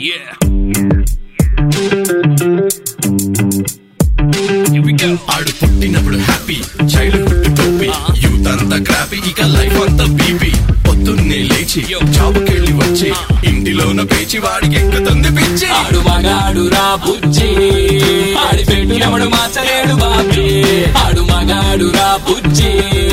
Yeah. Here we go. ఆడు పుట్టినప్పుడు happy childhood టోపీ యూత్ అంతా క్రాపీ ఇక లైఫ్ అంతా బీపీ పొద్దున్నే లేచి జాబుకెళ్ళి వచ్చి ఇంటిలోన పేచి వాడికి ఎక్కుతుంది పిచ్చి ఆడు మగాడు రా బుజ్జి ఆడి పెట్టు ఎవడు మార్చలేడు బాబీ ఆడు మగాడు రా బుజ్జి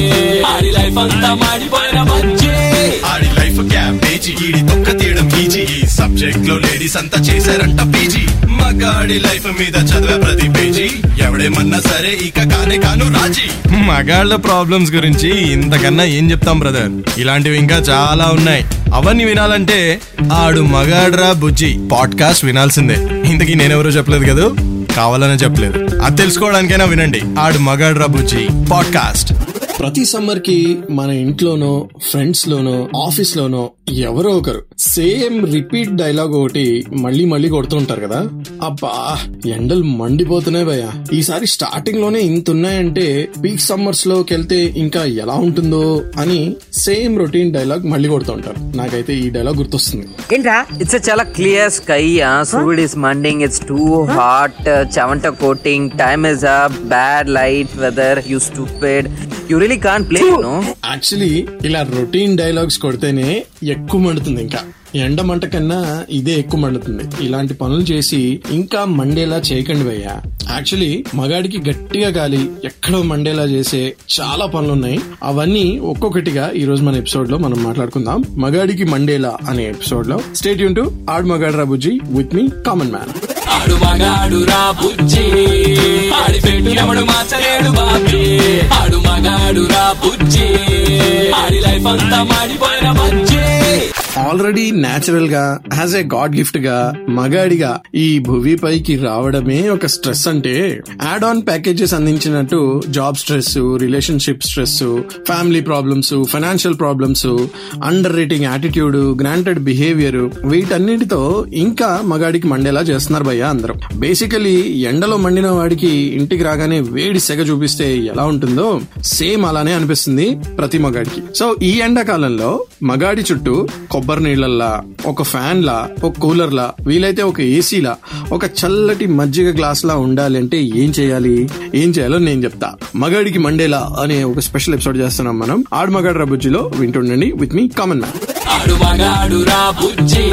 ఆడి లైఫ్ అంతా మాడిపోయిన బజ్జి ఆడి లైఫ్ క్యాబేజీ ఈడి తొక్క తీయడం ఈజీ ఈ సబ్జెక్ట్ లో లేడీస్ అంతా చేశారంట పీజీ మగాడి లైఫ్ మీద చదివే ప్రతి పేజీ ఎవడేమన్నా సరే ఇక కానే కాను రాజీ మగాళ్ళ ప్రాబ్లమ్స్ గురించి ఇంతకన్నా ఏం చెప్తాం బ్రదర్ ఇలాంటివి ఇంకా చాలా ఉన్నాయి అవన్నీ వినాలంటే ఆడు మగాడ్రా బుజ్జి పాడ్కాస్ట్ వినాల్సిందే ఇంతకీ నేనెవరో చెప్పలేదు కదా కావాలనే చెప్పలేదు అది తెలుసుకోవడానికైనా వినండి ఆడు మగాడ్రా బుజ్జి పాడ్కాస్ట్ ప్రతి సమ్మర్ కి మన ఇంట్లోనో ఫ్రెండ్స్ లోనో ఆఫీస్ లోనో ఎవరో ఒకరు సేమ్ రిపీట్ డైలాగ్ ఒకటి మళ్ళీ మళ్ళీ కొడుతుంటారు కదా అబ్బా ఎండలు మండిపోతున్నాయి భయ ఈసారి స్టార్టింగ్ లోనే ఇంత ఉన్నాయంటే పీక్ సమ్మర్స్ లోకి వెళ్తే ఇంకా ఎలా ఉంటుందో అని సేమ్ రొటీన్ డైలాగ్ మళ్ళీ కొడుతుంటారు నాకైతే ఈ డైలాగ్ గుర్తొస్తుంది ఏంట్రా ఇట్స్ చాలా క్లియర్ స్కై సూర్యుడ్ ఇస్ మండింగ్ ఇట్స్ టూ హాట్ చవంట coating time is up bad light weather you stupid you really can play no actually ఇలా రొటీన్ డైలాగ్స్ కొడితేనే ఎక్కువ మండుతుంది ఇంకా ఎండ మంట కన్నా ఇదే ఎక్కువ మండుతుంది ఇలాంటి పనులు చేసి ఇంకా మండేలా చేయకండి భయ్య యాక్చువల్లీ మగాడికి గట్టిగా గాలి ఎక్కడో మండేలా చేసే చాలా పనులు ఉన్నాయి అవన్నీ ఒక్కొక్కటిగా ఈ రోజు మన ఎపిసోడ్ లో మనం మాట్లాడుకుందాం మగాడికి మండేలా అనే ఎపిసోడ్ లో స్టేట్ యూన్ టు ఆడ్ మగాడ్ రాబుజీ విత్ మీ కామన్ మ్యాన్ ఆడు మగాడు రా బుజ్జి ఆడి పెట్టు ఎవడు మార్చలేడు బాబీ ఆడు మగాడు రా బుజ్జి ఆడి లైఫ్ అంతా మాడిపోయిన బజ్జి ఆల్రెడీ నేచురల్ గా యాజ్ ఏ గాడ్ గిఫ్ట్ గా మగాడిగా ఈ భువి పైకి రావడమే ఒక స్ట్రెస్ అంటే యాడ్ ఆన్ ప్యాకేజెస్ అందించినట్టు job stress relationship stress family problems financial problems underrating attitude granted behaviour వీటన్నిటితో ఇంకా మగాడికి మండేలా చేస్తున్నారు భయ్య అందరూ బేసికలీ ఎండలో మండిన వాడికి ఇంటికి రాగానే వేడి సెగ చూపిస్తే ఎలా ఉంటుందో సేమ్ అలానే అనిపిస్తుంది ప్రతి మగాడికి సో ఈ ఎండాకాలంలో మగాడి చుట్టూ కొబ్బరి నీళ్ళల్లా ఒక ఫ్యాన్ లా ఒక కూలర్ లా వీలైతే ఒక ఏసీలా ఒక చల్లటి మజ్జిగ గ్లాస్ లా ఉండాలి అంటే ఏం చేయాలి ఏం చేయాలో నేను చెప్తా మగాడికి మండేలా అనే ఒక స్పెషల్ ఎపిసోడ్ చేస్తున్నాం మనం ఆడు మగాడు రబుజ్జిలో వింటుండండి విత్ మీ కామన్ మ్యాన్ ఆడు మగాడు రా బుజ్జి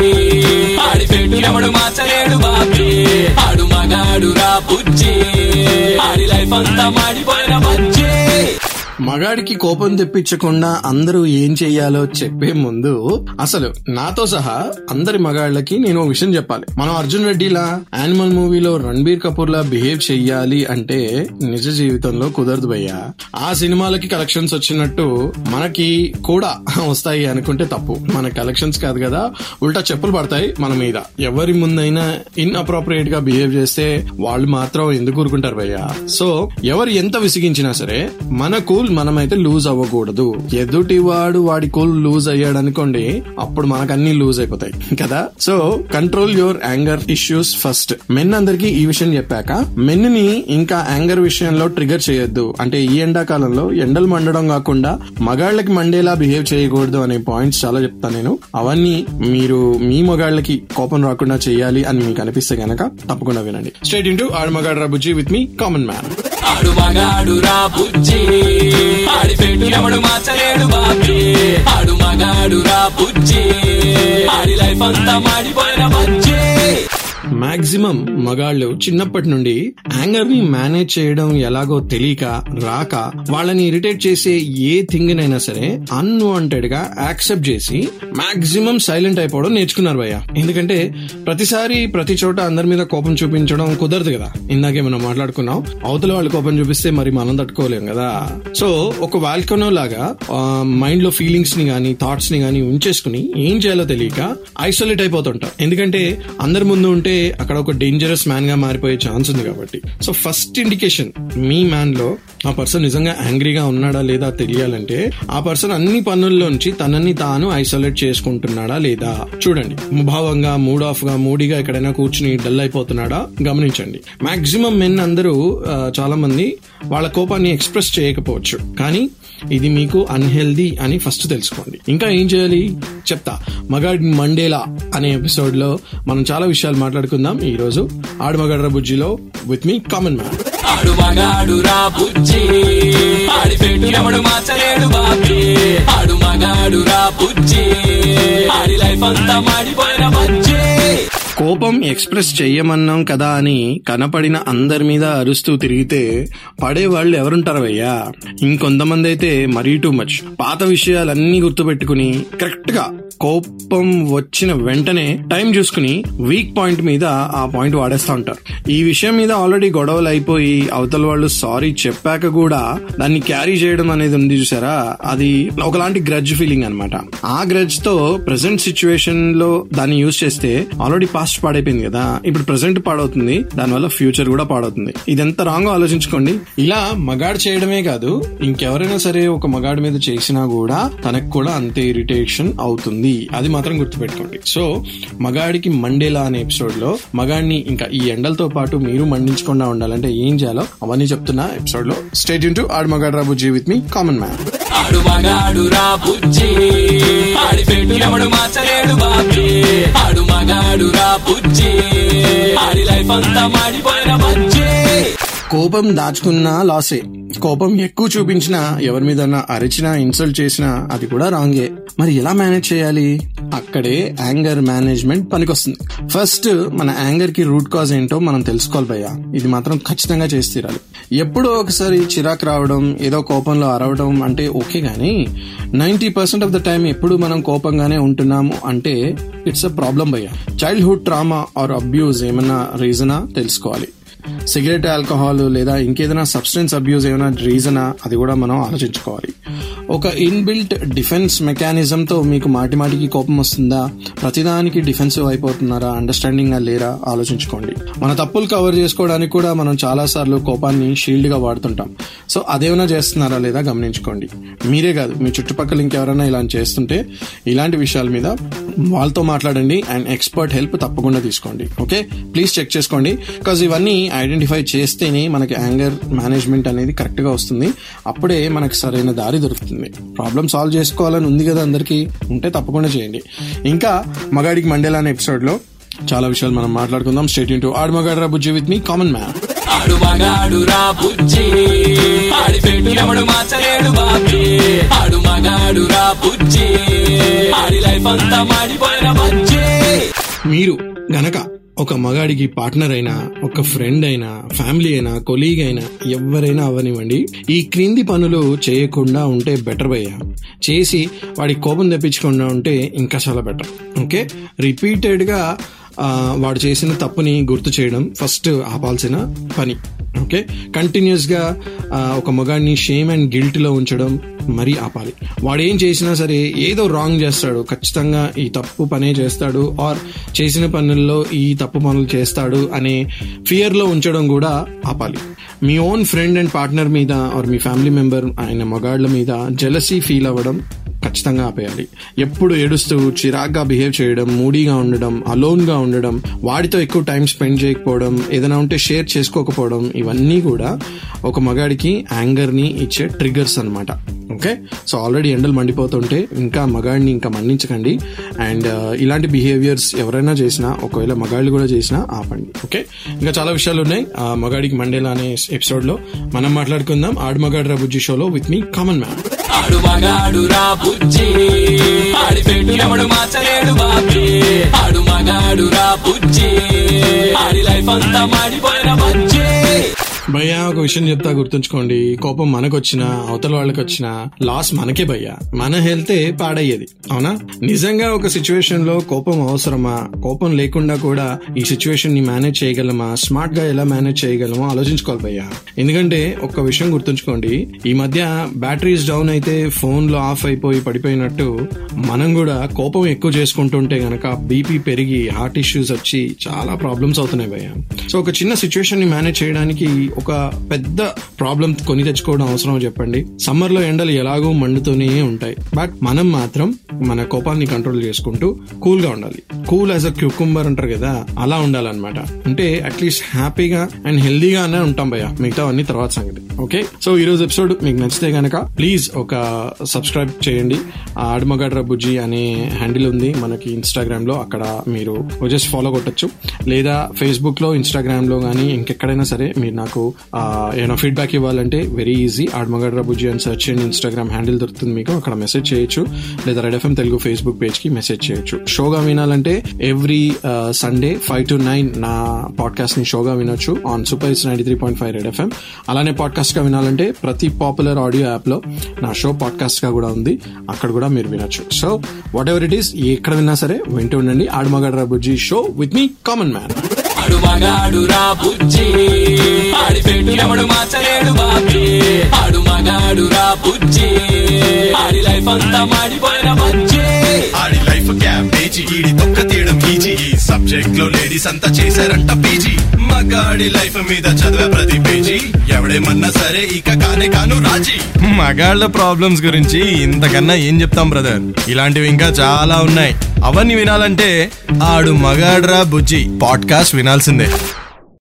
ఆడి పెట్టు ఎవడు మార్చలేడు బాబీ ఆడు మగాడు రా బుజ్జి ఆడి లైఫ్ అంతా మాడిపోయిన బజ్జి మగాడికి కోపం తెప్పించకుండా అందరూ ఏం చెయ్యాలో చెప్పే ముందు అసలు నాతో సహా అందరి మగాళ్ళకి నేను ఒక విషయం చెప్పాలి మనం అర్జున్ రెడ్డిలా యానిమల్ మూవీలో రణబీర్ కపూర్ లా బిహేవ్ చెయ్యాలి అంటే నిజ జీవితంలో కుదరదు భయ్యా ఆ సినిమాలకి కలెక్షన్స్ వచ్చినట్టు మనకి కూడా వస్తాయి అనుకుంటే తప్పు మన కలెక్షన్స్ కాదు కదా ఉల్టా చెప్పులు పడతాయి మన మీద ఎవరి ముందైనా ఇన్ అప్రోప్రియేట్ గా బిహేవ్ చేస్తే వాళ్ళు మాత్రం ఎందుకు ఊరుకుంటారు భయ్యా సో ఎవరు ఎంత విసిగించినా సరే మన కూల్ మనమైతే లూజ్ అవ్వకూడదు ఎదుటి వాడు వాడి కూల్ లూజ్ అయ్యాడు అనుకోండి అప్పుడు మనకు అన్ని లూజ్ అయిపోతాయి కదా so control your anger issues first men అందరికి ఈ విషయం చెప్పాక మెన్ ని ఇంకా యాంగర్ విషయంలో ట్రిగర్ చేయొద్దు అంటే ఈ ఎండాకాలంలో ఎండలు మండడం కాకుండా మగాళ్ళకి మండేలా బిహేవ్ చేయకూడదు అనే పాయింట్స్ చాలా చెప్తాను నేను అవన్నీ మీరు మీ మగాళ్ళకి కోపం రాకుండా చేయాలి అని మీకు అనిపిస్తే గనక తప్పకుండా వినండి స్టేట్ ఇంటూ ఆడు మగాడు రాబుజీ విత్ మీ కామన్ మ్యాన్ ఆడు మగాడు రా బుజ్జి ఆడి పెట్టు ఎవడు మార్చలేడు బాబీ ఆడు మగాడు రా బుజ్జి ఆడి లైఫ్ అంతా మాడిపోయిన బజ్జి మాక్సిమం మగాళ్ళు చిన్నప్పటి నుండి యాంగర్ ని మేనేజ్ చేయడం ఎలాగో తెలియక రాక వాళ్ళని ఇరిటేట్ చేసే ఏ థింగ్ నైనా సరే అన్వాంటెడ్ గా యాక్సెప్ట్ చేసి మాక్సిమం సైలెంట్ అయిపోవడం నేర్చుకున్నారు భయ్య ఎందుకంటే ప్రతిసారి ప్రతి చోట అందరి మీద కోపం చూపించడం కుదరదు కదా ఇందాకే మనం మాట్లాడుకున్నాం అవతల వాళ్ళు కోపం చూపిస్తే మరి మనం తట్టుకోలేం కదా సో ఒక వాల్కనో లాగా మైండ్ లో ఫీలింగ్స్ ని గానీ థాట్స్ ని గానీ ఉంచేసుకుని ఏం చేయాలో తెలియక ఐసోలేట్ అయిపోతుంటాం ఎందుకంటే అందరి ముందు ఉంటే అక్కడ ఒక డేంజరస్ మ్యాన్ గా మారిపోయే ఛాన్స్ ఉంది కాబట్టి సో ఫస్ట్ ఇండికేషన్ మీ మ్యాన్ లో ఆ పర్సన్ నిజంగా యాంగ్రీగా ఉన్నాడా లేదా తెలియాలంటే ఆ పర్సన్ అన్ని పనుల్లోంచి తనని తాను ఐసోలేట్ చేసుకుంటున్నాడా లేదా చూడండి ముభావంగా మూడ్ ఆఫ్ గా మూడీగా ఎక్కడైనా కూర్చుని డల్ అయిపోతున్నాడా గమనించండి మాక్సిమం మెన్ అందరూ ఆ, చాలా మంది వాళ్ళ కోపాన్ని ఎక్స్ప్రెస్ చేయకపోవచ్చు కానీ ఇది మీకు అన్హెల్దీ అని ఫస్ట్ తెలుసుకోండి ఇంకా ఏం చేయాలి చెప్తా మగాడి మండేలా అనే ఎపిసోడ్ లో మనం చాలా విషయాలు మాట్లాడుకుందాం ఈ రోజు ఆడు మగాడ్ర బుజ్జిలో విత్ మీ కామన్ మ్యాన్ ఆడు మగాడు రా బుజ్జి ఆడి పెట్టు ఎవడు మార్చలేడు బాబీ ఆడు మగాడు రా బుజ్జి ఆడి లైఫ్ అంతా మాడిపోయిన బజ్జి కోపం ఎక్స్ప్రెస్ చెయ్యమన్నాం కదా అని కనపడిన అందరి మీద అరుస్తూ తిరిగితే పడే వాళ్ళు ఎవరుంటారవయ్యా ఇంకొంతమంది అయితే మరీ టూ మచ్ పాత విషయాలన్నీ గుర్తుపెట్టుకుని కరెక్ట్ గా కోపం వచ్చిన వెంటనే టైం చూసుకుని వీక్ పాయింట్ మీద ఆ పాయింట్ వాడేస్తా ఉంటారు ఈ విషయం మీద ఆల్రెడీ గొడవలు అయిపోయి అవతల వాళ్ళు సారీ చెప్పాక కూడా దాన్ని క్యారీ చేయడం అనేది ఉంది చూసారా అది ఒకలాంటి గ్రడ్జ్ ఫీలింగ్ అన్నమాట ఆ గ్రడ్జ్ తో ప్రెసెంట్ సిచ్యువేషన్ లో దాన్ని యూజ్ చేస్తే ఆల్రెడీ పాస్ట్ పాడైపోయింది కదా ఇప్పుడు ప్రెసెంట్ పాడవుతుంది దానివల్ల ఫ్యూచర్ కూడా పాడవుతుంది ఇదెంత రాంగ్ ఆలోచించుకోండి ఇలా మగాడు చేయడమే కాదు ఇంకెవరైనా సరే ఒక మగాడి మీద చేసినా కూడా తనకు కూడా అంతే ఇరిటేషన్ అవుతుంది అది మాత్రం గుర్తుపెట్టుకోండి సో మగాడికి మండేలా అనే ఎపిసోడ్ లో మగాడిని ఇంకా ఈ ఎండలతో పాటు మీరు మండించకుండా ఉండాలంటే ఏం చేయాలో అవన్నీ చెప్తున్నా ఎపిసోడ్ లో స్టేట్ ఇంటూ ఆడు మగాడు రాబు జీ విత్ మీ కామన్ మ్యాన్ ఆడు మగాడు రా బుజ్జి ఆడి పెట్టు ఎవడు మార్చలేడు బాబీ ఆడు మగాడు రా బుజ్జి ఆడి లైఫ్ అంతా మాడిపోయిన బజ్జి కోపం దాచుకున్నా లాసే కోపం ఎక్కువ చూపించినా ఎవరి మీద అరిచినా ఇన్సల్ట్ చేసినా అది కూడా రాంగే మరి ఎలా మేనేజ్ చేయాలి అక్కడే యాంగర్ మేనేజ్మెంట్ పనికొస్తుంది ఫస్ట్ మన యాంగర్ కి రూట్ కాజ్ ఏంటో మనం తెలుసుకోవాలి భయ్యా ఇది మాత్రం ఖచ్చితంగా చేసి తీరాలి ఎప్పుడో ఒకసారి చిరాకు రావడం ఏదో కోపంలో అరవడం అంటే ఓకే గానీ ninety percent of the time ఎప్పుడు మనం కోపంగానే ఉంటున్నాము అంటే ఇట్స్ అ ప్రాబ్లం భయ్యా చైల్డ్హుడ్ ట్రామా ఆర్ అబ్యూజ్ ఏమన్నా రీజనా తెలుసుకోవాలి సిగరెట్ ఆల్కహాల్ లేదా ఇంకేదైనా సబ్స్టెన్స్ అబ్యూజ్ ఏమైనా రీజనా అది కూడా మనం ఆలోచించుకోవాలి ఒక ఇన్బిల్ట్ డిఫెన్స్ మెకానిజం తో మీకు మాటి మాటికి కోపం వస్తుందా ప్రతిదానికి డిఫెన్సివ్ అయిపోతున్నారా అండర్స్టాండింగ్ గా లేరా ఆలోచించుకోండి మన తప్పులు కవర్ చేసుకోవడానికి కూడా మనం చాలా సార్లు కోపాన్ని షీల్డ్ గా వాడుతుంటాం సో అదేమైనా చేస్తున్నారా లేదా గమనించుకోండి మీరే కాదు మీ చుట్టుపక్కల ఇంకెవరైనా ఇలా చేస్తుంటే ఇలాంటి విషయాల మీద వాళ్ళతో మాట్లాడండి అండ్ ఎక్స్పర్ట్ హెల్ప్ తప్పకుండా తీసుకోండి ఓకే ప్లీజ్ చెక్ చేసుకోండి బికాజ్ ఇవన్నీ ఐడెంటిఫై చేస్తేనే మనకి యాంగర్ మేనేజ్మెంట్ అనేది కరెక్ట్ గా వస్తుంది అప్పుడే మనకి సరైన దారి దొరుకుతుంది ప్రాబ్లం సాల్వ్ చేసుకోవాలని ఉంది కదా అందరికీ ఉంటే తప్పకుండా చేయండి ఇంకా మగాడికి మండేలా అనే ఎపిసోడ్ లో చాలా విషయాలు మనం మాట్లాడుకుందాం స్టేట్ ఇంటూ ఆడు మగాడు బుజ్జి విత్ మీ కామన్ మ్యాన్ ఆడు మగాడు రా బుజ్జి ఆడి పెట్టు ఎవడు మార్చలేడు బాబీ ఆడు మగాడు రా బుజ్జి ఆడి లైఫ్ అంతా మాడిపోయిన బజ్జి మీరు గనక ఒక మగాడికి పార్ట్నర్ అయినా ఒక ఫ్రెండ్ అయినా ఫ్యామిలీ అయినా కొలీగ్ అయినా ఎవరైనా అవనివ్వండి ఈ క్రింది పనులు చేయకుండా ఉంటే బెటర్ భయ్యా చేసి వాడి కోపం తెప్పించకుండా ఉంటే ఇంకా చాలా బెటర్ ఓకే రిపీటెడ్ గా ఆ, వాడు చేసిన తప్పుని గుర్తు చేయడం ఫస్ట్ ఆపాల్సిన పని ఓకే కంటిన్యూస్ గా ఆ, ఒక మగాడిని షేమ్ అండ్ గిల్ట్ లో ఉంచడం మరీ ఆపాలి వాడు ఏం చేసినా సరే ఏదో రాంగ్ చేస్తాడు ఖచ్చితంగా ఈ తప్పు పనే చేస్తాడు ఆర్ చేసిన పనుల్లో ఈ తప్పు పనులు చేస్తాడు అనే ఫియర్ లో ఉంచడం కూడా ఆపాలి మీ ఓన్ ఫ్రెండ్ అండ్ పార్ట్నర్ మీద ఆర్ మీ ఫ్యామిలీ మెంబర్ ఆయన మగాళ్ళ మీద జెలసీ ఫీల్ అవ్వడం ఖచ్చితంగా ఆపేయాలి ఎప్పుడు ఏడుస్తూ చిరాగ్గా బిహేవ్ చేయడం మూడీగా ఉండడం అలోన్ గా ఉండడం వాడితో ఎక్కువ టైం స్పెండ్ చేయకపోవడం ఏదైనా ఉంటే షేర్ చేసుకోకపోవడం ఇవన్నీ కూడా ఒక మగాడికి యాంగర్ ని ఇచ్చే ట్రిగర్స్ అన్నమాట ఓకే సో ఆల్రెడీ ఎండలు మండిపోతుంటే ఇంకా మగాడిని ఇంకా మన్నించకండి అండ్ ఇలాంటి బిహేవియర్స్ ఎవరైనా చేసినా ఒకవేళ మగాళ్ళు కూడా చేసినా ఆపండి ఓకే ఇంకా చాలా విషయాలు ఉన్నాయి ఆ మగాడికి మండేలా అనే ఎపిసోడ్ లో మనం మాట్లాడుకుందాం ఆడు మగాడు రాబుజ్జి షోలో విత్ మీ కామన్ మ్యాన్ ఆడు మగాడు రా బుజ్జి ఆడి పెట్టు ఎవడు మార్చలేడు బాబీ ఆడు మగాడు రా బుజ్జి ఆడి లైఫ్ అంతా మాడిపోయిన బజ్జి భయ్యా ఒక విషయం చెప్తా గుర్తుంచుకోండి కోపం మనకొచ్చినా అవతల వాళ్ళకి వచ్చినా లాస్ మనకే భయ్యా మన హెల్తే పాడయ్యేది అవునా నిజంగా ఒక సిచ్యువేషన్ లో కోపం అవసరమా కోపం లేకుండా కూడా ఈ సిచ్యువేషన్ ని మేనేజ్ చేయగలమా స్మార్ట్ గా ఎలా మేనేజ్ చేయగలమో ఆలోచించుకోవాలి భయ్యా ఎందుకంటే ఒక విషయం గుర్తుంచుకోండి ఈ మధ్య బ్యాటరీస్ డౌన్ అయితే ఫోన్ లో ఆఫ్ అయిపోయి పడిపోయినట్టు మనం కూడా కోపం ఎక్కువ చేసుకుంటుంటే గనక బీపీ పెరిగి హార్ట్ ఇష్యూస్ వచ్చి చాలా ప్రాబ్లమ్స్ అవుతున్నాయి భయ్య సో ఒక చిన్న సిచ్యువేషన్ ని మేనేజ్ చేయడానికి ఒక పెద్ద ప్రాబ్లం కొని తెచ్చుకోవడం అవసరం చెప్పండి సమ్మర్ లో ఎండలు ఎలాగో మండుతూనే ఉంటాయి బట్ మనం మాత్రం మన కోపాన్ని కంట్రోల్ చేసుకుంటూ కూల్ గా ఉండాలి కూల్ యాజ్ అ క్యూకుంబర్ అంటారు కదా అలా ఉండాలన్నమాట అంటే అట్లీస్ట్ హ్యాపీగా అండ్ హెల్దీగానే ఉంటాం భయ్య మిగతా అన్ని తర్వాత సంగతి ఓకే సో ఈ రోజు ఎపిసోడ్ మీకు నచ్చితే గనక ప్లీజ్ ఒక సబ్స్క్రైబ్ చేయండి ఆ ఆడమగడ్ర బుజ్జి అనే హ్యాండిల్ ఉంది మనకి ఇన్స్టాగ్రామ్ లో అక్కడ మీరు జస్ట్ ఫాలో కొట్టచ్చు లేదా ఫేస్బుక్ లో ఇన్స్టాగ్రామ్ లో కానీ ఇంకెక్కడైనా సరే మీరు నాకు ఆ, ఏమైనా ఫీడ్బ్యాక్ ఇవ్వాలంటే వెరీ ఈజీ ఆడమగడ్ర బుజ్జి అని సెర్చ్ చేయండి ఇన్స్టాగ్రామ్ హ్యాండిల్ దొరుకుతుంది మీకు అక్కడ మెసేజ్ చేయొచ్చు లేదా red FM Telugu Facebook page కి మెసేజ్ చేయొచ్చు షోగా వినాలంటే every Sunday five to nine నా పాడ్కాస్ట్ ని షోగా వినొచ్చు on super it's ninety three point five red FM అలానే పాడ్కాస్ట్ గా వినాలంటే ప్రతి పాపులర్ ఆడియో యాప్ లో నా షో పాడ్కాస్ట్ గా కూడా ఉంది అక్కడ కూడా మీరు వినొచ్చు so whatever it is ఎక్కడ విన్నా సరే వింటూ ఉండండి ఆడమగడ్ర బుజ్జి show with me common man ఆడు మగాడు రా బుజ్జి ఆడి పెట్టు ఎవడు మార్చలేడు బాబీ ఆడు మగాడు రా బుజ్జి ఆడి లైఫ్ అంతా మాడిపోయిన బుజ్జి ఆడి లైఫ్ క్యాబేజీ ఈడి తొక్క తీయడం ఈజీ ఈ సబ్జెక్ట్ లో లేడీస్ అంతా చేశారంట పీజీ మగాడి లైఫ్ మీద చదివే ప్రతి పేజీ ఎవడేమన్నా సరే ఇక కానే కాను రాజీ మగాళ్ళ ప్రాబ్లమ్స్ గురించి ఇంతకన్నా ఏం చెప్తాం బ్రదర్ ఇలాంటివి ఇంకా చాలా ఉన్నాయి అవన్నీ వినాలంటే ఆడు మగాడ్రా బుజ్జి పాడ్కాస్ట్ వినాల్సిందే